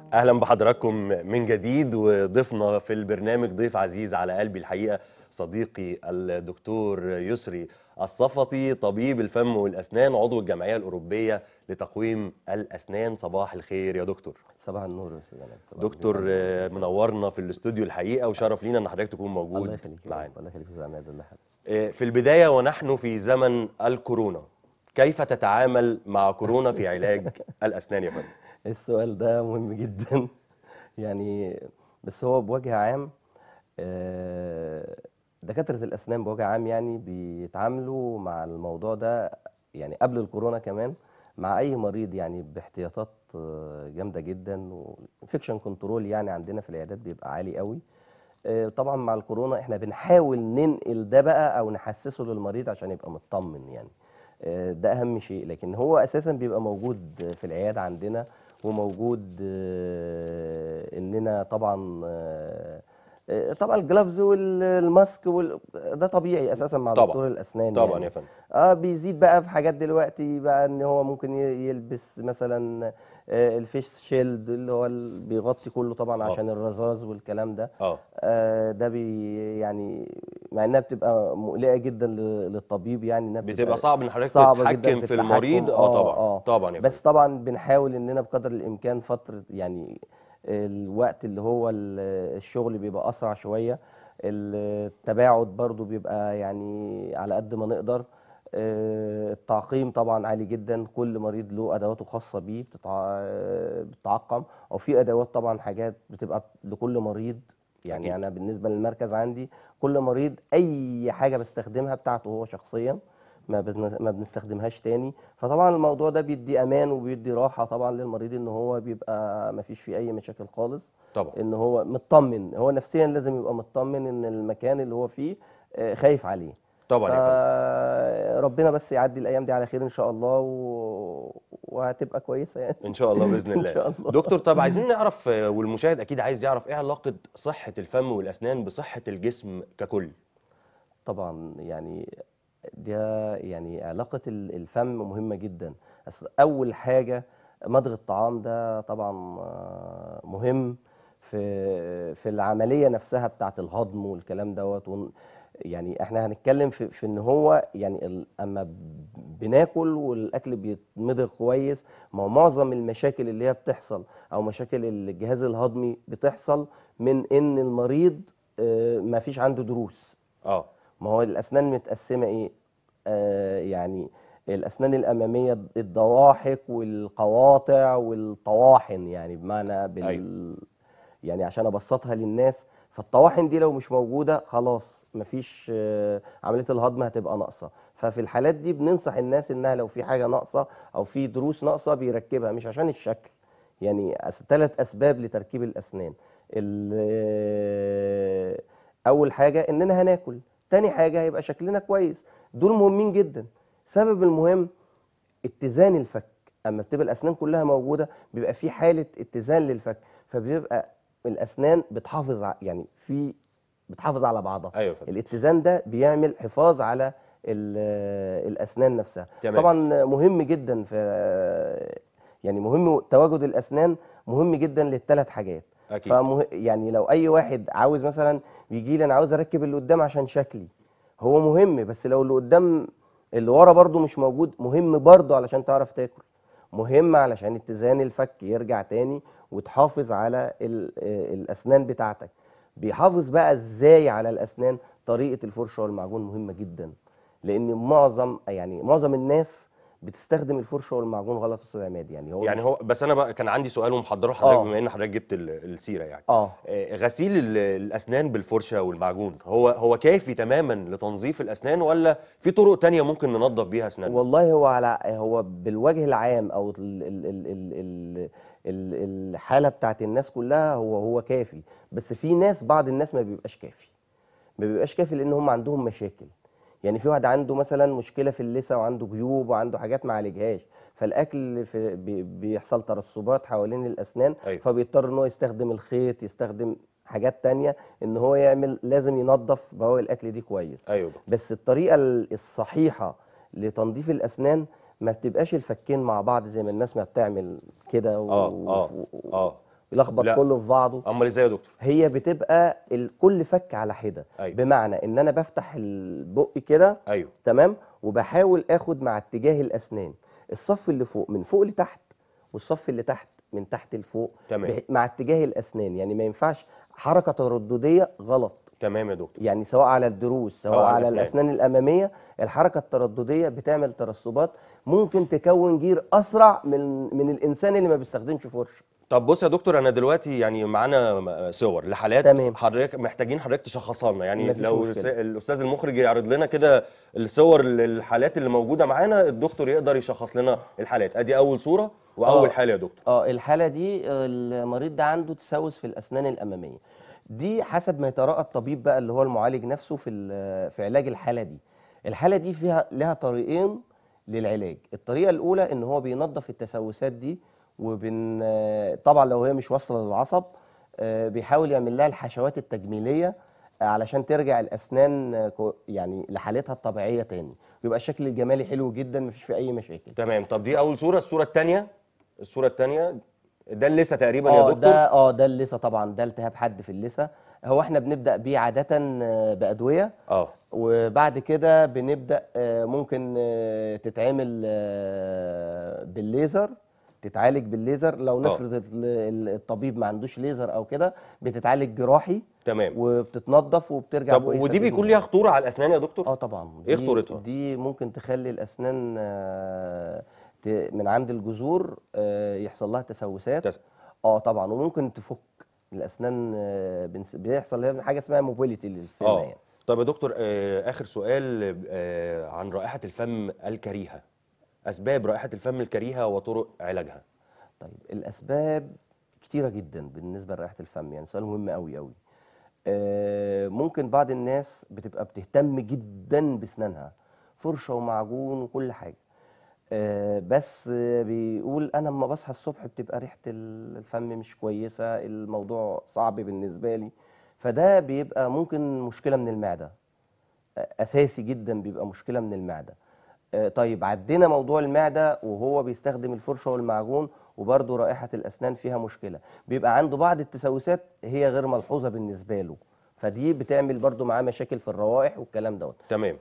اهلا بحضراتكم من جديد وضيفنا في البرنامج ضيف عزيز على قلبي الحقيقه صديقي الدكتور يسري الصفتي طبيب الفم والاسنان عضو الجمعيه الاوروبيه لتقويم الاسنان صباح الخير يا دكتور صباح النور يا استاذ عماد صباح دكتور الخير. آه، منورنا في الاستوديو الحقيقه وشرف لينا ان حضرتك تكون الله موجود يخليك يا معانا رب، الله يخليك يا استاذ عماد الله يحفظك آه، في البدايه ونحن في زمن الكورونا كيف تتعامل مع كورونا في علاج الاسنان يا فندم السؤال ده مهم جدا يعني بس هو بوجه عام آه، دكاترة الأسنان بوجه عام يعني بيتعاملوا مع الموضوع ده يعني قبل الكورونا كمان مع أي مريض يعني باحتياطات آه، جامدة جدا وانفكشن كنترول يعني عندنا في العيادات بيبقى عالي قوي آه، طبعا مع الكورونا احنا بنحاول ننقل ده بقى أو نحسسه للمريض عشان يبقى مطمن يعني آه، ده أهم شيء لكن هو أساسا بيبقى موجود في العيادة عندنا وموجود آه، اننا طبعا آه، آه، طبعا الجلافز والماسك وال... ده طبيعي اساسا مع طبعاً. دكتور الاسنان طبعا يعني. يا فندم اه بيزيد بقى في حاجات دلوقتي بقى ان هو ممكن ي- يلبس مثلا آه، الفيش شيلد اللي هو ال- بيغطي كله طبعا آه. عشان الرذاذ والكلام ده اه آه، ده بي يعني مع انها بتبقى مقلقه جدا ل- للطبيب يعني انها بتبقى صعب ان حضرتك صعبة جدا تتحكم في المريض التحكم. اه طبعا طبعا يا بس طبعا بنحاول اننا بقدر الامكان فتره يعني الوقت اللي هو ال- الشغل بيبقى اسرع شويه التباعد برضو بيبقى يعني على قد ما نقدر آه، التعقيم طبعا عالي جدا كل مريض له ادواته خاصه بيه بتتع... بتتعقم او في ادوات طبعا حاجات بتبقى لكل مريض يعني أكيد. انا بالنسبه للمركز عندي كل مريض اي حاجه بستخدمها بتاعته هو شخصيا ما بن- ما بنستخدمهاش تاني فطبعا الموضوع ده بيدي امان وبيدي راحه طبعا للمريض ان هو بيبقى ما فيش فيه اي مشاكل خالص طبعا ان هو مطمن هو نفسيا لازم يبقى مطمن ان المكان اللي هو فيه آه، خايف عليه طبعا يا فندم فربنا بس يعدي الايام دي على خير ان شاء الله و... وهتبقى كويسه يعني ان شاء الله باذن ان الله شاء الله دكتور طب عايزين نعرف آه، والمشاهد اكيد عايز يعرف ايه علاقه صحه الفم والاسنان بصحه الجسم ككل طبعا يعني ده يعني علاقة ال- الفم مهمة جدا أصل أول حاجة مضغ الطعام ده طبعا آه، مهم في في العملية نفسها بتاعة الهضم والكلام دوت ون- يعني احنا هنتكلم في, في ان هو يعني ال- اما ب- بناكل والاكل بيتمضغ كويس ما هو معظم المشاكل اللي هي بتحصل او مشاكل الجهاز الهضمي بتحصل من ان المريض آه، ما فيش عنده دروس اه ما هو الأسنان متقسمة إيه؟ آه يعني الأسنان الأمامية الضواحك والقواطع والطواحن يعني بمعنى بال أيوة. يعني عشان أبسطها للناس فالطواحن دي لو مش موجودة خلاص مفيش آه عملية الهضم هتبقى ناقصة ففي الحالات دي بننصح الناس إنها لو في حاجة ناقصة أو في ضروس ناقصة بيركبها مش عشان الشكل يعني ثلاث أسباب لتركيب الأسنان ال- اول حاجه اننا هناكل تاني حاجه هيبقى شكلنا كويس دول مهمين جدا سبب المهم اتزان الفك اما بتبقى الاسنان كلها موجوده بيبقى في حاله اتزان للفك فبيبقى الاسنان بتحافظ ع- يعني في بتحافظ على بعضها ايوه يا فندم الاتزان ده بيعمل حفاظ على ال- الاسنان نفسها تمام. طبعا مهم جدا في يعني مهم تواجد الاسنان مهم جدا للثلاث حاجات اكيد فمه... يعني لو اي واحد عاوز مثلا بيجي لي انا عاوز اركب اللي قدام عشان شكلي هو مهم بس لو اللي قدام اللي ورا برضو مش موجود مهم برضو علشان تعرف تاكل مهم علشان اتزان الفك يرجع تاني وتحافظ على ال... آه، الاسنان بتاعتك بيحافظ بقى ازاي على الاسنان طريقه الفرشه والمعجون مهمه جدا لان معظم يعني معظم الناس بتستخدم الفرشه والمعجون غلط يا استاذ عماد يعني هو يعني مش- هو بس انا بقى كان عندي سؤال ومحضره لحضرتك آه. بما ان حضرتك جبت ال- السيره يعني اه آه، غسيل ال- الاسنان بالفرشه والمعجون هو هو كافي تماما لتنظيف الاسنان ولا في طرق تانية ممكن ننظف بيها اسناننا والله هو على هو بالوجه العام او ال ال ال ال ال ال الحاله بتاعت الناس كلها هو هو كافي بس في ناس بعض الناس ما بيبقاش كافي ما بيبقاش كافي لان هم عندهم مشاكل يعني في واحد عنده مثلا مشكله في اللثه وعنده جيوب وعنده حاجات ما عالجهاش فالاكل في بي- بيحصل ترسبات حوالين الاسنان أيوة. فبيضطر ان هو يستخدم الخيط يستخدم حاجات تانية ان هو يعمل لازم ينظف بواقي الاكل دي كويس ايوه بس الطريقه ال- الصحيحه لتنظيف الاسنان ما بتبقاش الفكين مع بعض زي ما الناس ما بتعمل كده و... اه اه و- اه يلخبط لا. كله في بعضه امال ازاي يا دكتور هي بتبقى الكل فك على حده أيوة. بمعنى ان انا بفتح البق كده ايوه تمام وبحاول اخد مع اتجاه الاسنان الصف اللي فوق من فوق لتحت والصف اللي تحت من تحت لفوق تمام. بح- مع اتجاه الاسنان يعني ما ينفعش حركه تردديه غلط تمام يا دكتور يعني سواء على الضروس سواء أو على على الأسنان. الاسنان الاماميه الحركه التردديه بتعمل ترسبات ممكن تكون جير اسرع من من الانسان اللي ما بيستخدمش فرشه طب بص يا دكتور انا دلوقتي يعني معانا صور لحالات تمام. حضرتك محتاجين حضرتك تشخصها لنا يعني مفيش لو مشكلة. الس- الاستاذ المخرج يعرض لنا كده الصور للحالات اللي موجوده معانا الدكتور يقدر يشخص لنا الحالات ادي اول صوره واول آه. حاله يا دكتور اه الحاله دي المريض ده عنده تسوس في الاسنان الاماميه دي حسب ما يتراءى الطبيب بقى اللي هو المعالج نفسه في ال- في علاج الحاله دي الحاله دي فيها لها طريقين للعلاج الطريقه الاولى ان هو بينظف التسوسات دي وبن طبعا لو هي مش واصله للعصب آه، بيحاول يعمل لها الحشوات التجميليه علشان ترجع الاسنان آه، كو- يعني لحالتها الطبيعيه تاني ويبقى الشكل الجمالي حلو جدا مفيش فيه اي مشاكل تمام طب دي اول صوره الصوره الثانيه الصوره الثانيه ده اللثه تقريبا يا اه دكتور ده اه ده اللثه طبعا ده التهاب حد في اللثه هو احنا بنبدا بيه عاده آه، بادويه اه وبعد كده بنبدا آه، ممكن آه، تتعمل آه، بالليزر تتعالج بالليزر لو آه. نفرض ال- ال- الطبيب ما عندوش ليزر او كده بتتعالج جراحي تمام وبتتنضف وبترجع طب كويسة ودي بإذن بيكون الله. ليها خطوره على الاسنان يا دكتور اه طبعا إيه دي- خطورتها؟ دي ممكن تخلي الاسنان آه، ت- من عند الجذور آه، يحصل لها تسوسات تس- اه طبعا وممكن تفك الاسنان آه، بنس- بيحصل لها حاجه اسمها موبيليتي للسنه اه يعني طب يا دكتور آه اخر سؤال آه عن رائحه الفم الكريهه اسباب رائحه الفم الكريهه وطرق علاجها طيب الاسباب كتيره جدا بالنسبه لرائحه الفم يعني سؤال مهم قوي قوي آه، ممكن بعض الناس بتبقى بتهتم جدا باسنانها فرشه ومعجون وكل حاجه آه، بس آه، بيقول انا لما بصحى الصبح بتبقى ريحه ال- الفم مش كويسه الموضوع صعب بالنسبه لي فده بيبقى ممكن مشكله من المعده آه، اساسي جدا بيبقى مشكله من المعده آه، طيب عدينا موضوع المعده وهو بيستخدم الفرشه والمعجون وبرضه رائحه الاسنان فيها مشكله بيبقى عنده بعض التسوسات هي غير ملحوظه بالنسبه له فدي بتعمل برضه معاه مشاكل في الروائح والكلام دوت تمام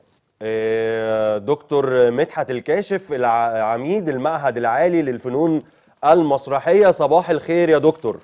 آه دكتور مدحت الكاشف العميد المعهد العالي للفنون المسرحيه صباح الخير يا دكتور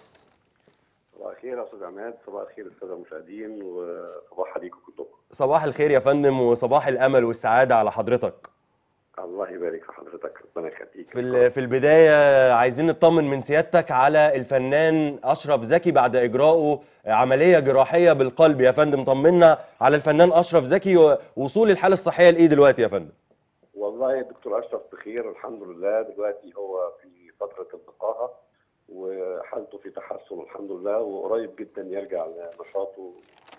صباح الخير يا استاذ عماد صباح الخير الساده المشاهدين وصباح عليكم كلكم صباح الخير يا فندم وصباح الامل والسعاده على حضرتك الله يبارك في حضرتك ربنا يخليك في ال- في البدايه عايزين نطمن من سيادتك على الفنان اشرف زكي بعد اجراءه عمليه جراحيه بالقلب يا فندم طمنا على الفنان اشرف زكي ووصول الحاله الصحيه لايه دلوقتي يا فندم والله الدكتور اشرف بخير الحمد لله دلوقتي هو في فتره النقاهه وحالته في تحسن الحمد لله وقريب جدا يرجع لنشاطه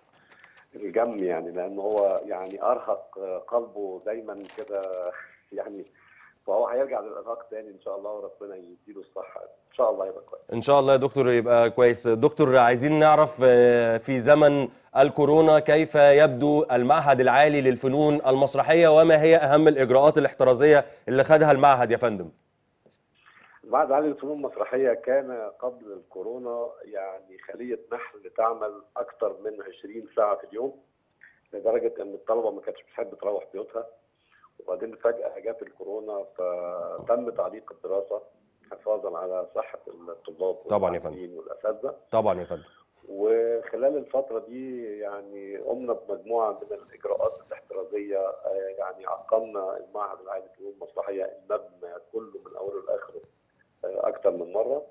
الجم يعني لان هو يعني ارهق قلبه دايما كده يعني فهو هيرجع للارهاق تاني ان شاء الله وربنا يديله الصحه ان شاء الله يبقى كويس ان شاء الله يا دكتور يبقى كويس دكتور عايزين نعرف آه، في زمن الكورونا كيف يبدو المعهد العالي للفنون المسرحيه وما هي اهم الاجراءات الاحترازيه اللي خدها المعهد يا فندم المعهد العالي للفنون المسرحية كان قبل الكورونا يعني خلية نحل تعمل أكثر من 20 ساعة في اليوم لدرجة إن الطلبة ما كانتش بتحب تروح بيوتها وبعدين فجأة جت الكورونا فتم تعليق الدراسة حفاظا على صحة الطلاب طبعاً يا فندم. والمعلمين والأساتذة طبعا يا فندم وخلال الفترة دي يعني قمنا بمجموعة من الإجراءات الاحترازية آه، يعني عقمنا المعهد العالي للفنون المسرحية المبنى كله من أوله لآخره آه، أكثر من مرة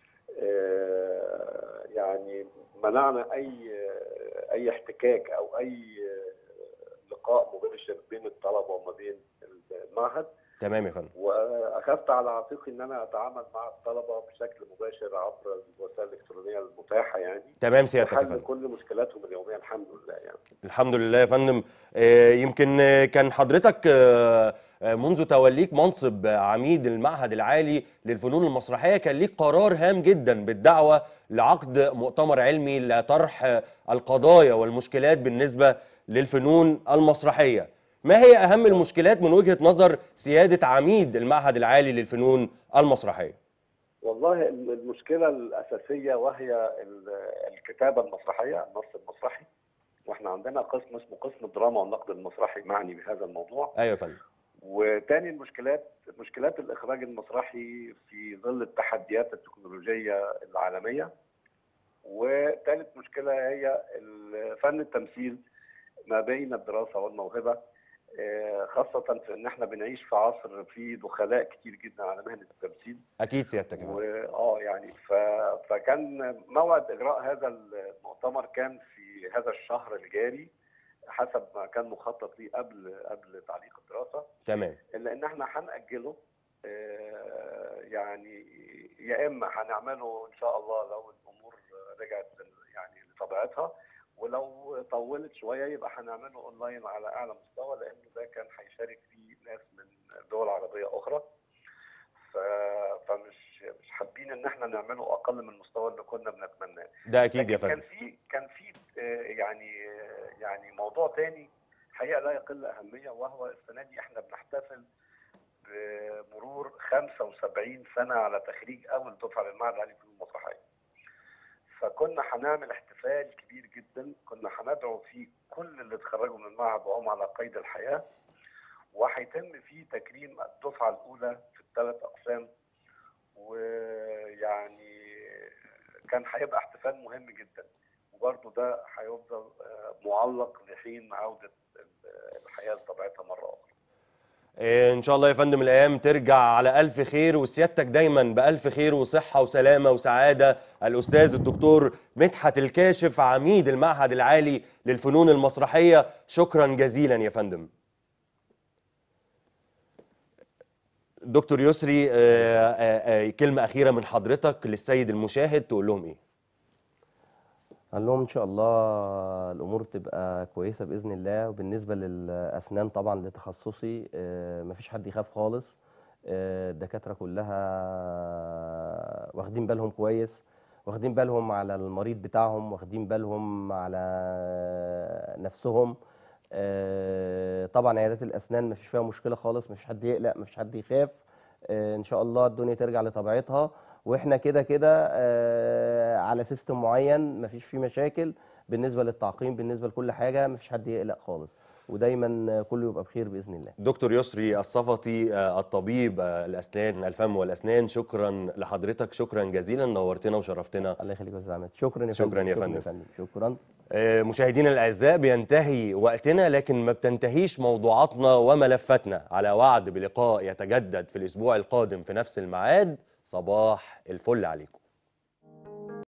آه، يعني منعنا أي آه، أي احتكاك أو أي آه، لقاء مباشر بين الطلبة وما بين المعهد تمام يا فندم واخذت على عاتقي ان انا اتعامل مع الطلبه بشكل مباشر عبر الوسائل الالكترونيه المتاحه يعني تمام سيادتك يا وحل فندم كل مشكلاتهم اليوميه الحمد لله يعني الحمد لله يا فندم آه، يمكن آه، كان حضرتك آه، آه، منذ توليك منصب عميد المعهد العالي للفنون المسرحية كان ليك قرار هام جدا بالدعوة لعقد مؤتمر علمي لطرح آه، القضايا والمشكلات بالنسبة للفنون المسرحية ما هي أهم المشكلات من وجهة نظر سيادة عميد المعهد العالي للفنون المسرحية؟ والله المشكله الاساسيه وهي ال- الكتابه المسرحيه النص المسرحي واحنا عندنا قسم اسمه قسم الدراما والنقد المسرحي معني بهذا الموضوع ايوه يا فندم وتاني المشكلات مشكلات الاخراج المسرحي في ظل التحديات التكنولوجيه العالميه وثالث مشكله هي ال- فن التمثيل ما بين الدراسه والموهبه آه، خاصه في ان احنا بنعيش في عصر فيه دخلاء كتير جدا على مهنه التمثيل اكيد سيادتك يا فندم واه يعني ف... فكان موعد اجراء هذا المؤتمر كان في هذا الشهر الجاري حسب ما كان مخطط ليه قبل قبل تعليق الدراسه تمام الا ان احنا هنأجله آه، يعني يا اما هنعمله ان شاء الله لو الامور رجعت يعني لطبيعتها ولو طولت شويه يبقى هنعمله اونلاين على اعلى مستوى لانه ده كان هيشارك فيه ناس من دول عربيه اخرى ف... فمش مش حابين ان احنا نعمله اقل من المستوى اللي كنا بنتمناه ده اكيد يا لكن كان فندم في كان في آه، يعني آه، يعني موضوع تاني حقيقه لا يقل اهميه وهو السنه دي احنا بنحتفل بمرور 75 سنه على تخريج اول دفعه للمعهد العالي للفنون المسرحيه. فكنا هنعمل احتفال كبير جدا كنا هندعو فيه كل اللي اتخرجوا من المعهد وهم على قيد الحياه وهيتم فيه تكريم الدفعه الاولى في الثلاث اقسام ويعني كان هيبقى احتفال مهم جدا وبرضه ده هيفضل آه، معلق لحين عوده ال- الحياه لطبيعتها مره اخرى. إيه، ان شاء الله يا فندم الايام ترجع على الف خير وسيادتك دايما بالف خير وصحه وسلامه وسعاده الاستاذ الدكتور مدحت الكاشف عميد المعهد العالي للفنون المسرحيه شكرا جزيلا يا فندم دكتور يسري آه، آه، آه، كلمه اخيره من حضرتك للسيد المشاهد تقول لهم ايه قال لهم ان شاء الله الامور تبقى كويسه باذن الله وبالنسبه للاسنان طبعا لتخصصي آه، مفيش حد يخاف خالص آه، الدكاتره كلها واخدين بالهم كويس واخدين بالهم على المريض بتاعهم واخدين بالهم على نفسهم آه، طبعا عيادات الاسنان مفيش فيها مشكله خالص مفيش حد يقلق مفيش حد يخاف آه، ان شاء الله الدنيا ترجع لطبيعتها واحنا كده كده آه، على سيستم معين مفيش فيه مشاكل بالنسبه للتعقيم بالنسبه لكل حاجه مفيش حد يقلق خالص ودايما آه، كله يبقى بخير باذن الله دكتور يسري الصفتي آه، الطبيب آه، الاسنان الفم والاسنان شكرا لحضرتك شكرا جزيلا نورتنا وشرفتنا الله يخليك يا استاذ احمد شكرا يا شكراً فندم يا شكرا فندم. يا فندم شكرا آه، مشاهدينا الاعزاء بينتهي وقتنا لكن ما بتنتهيش موضوعاتنا وملفاتنا على وعد بلقاء يتجدد في الاسبوع القادم في نفس الميعاد صباح الفل عليكم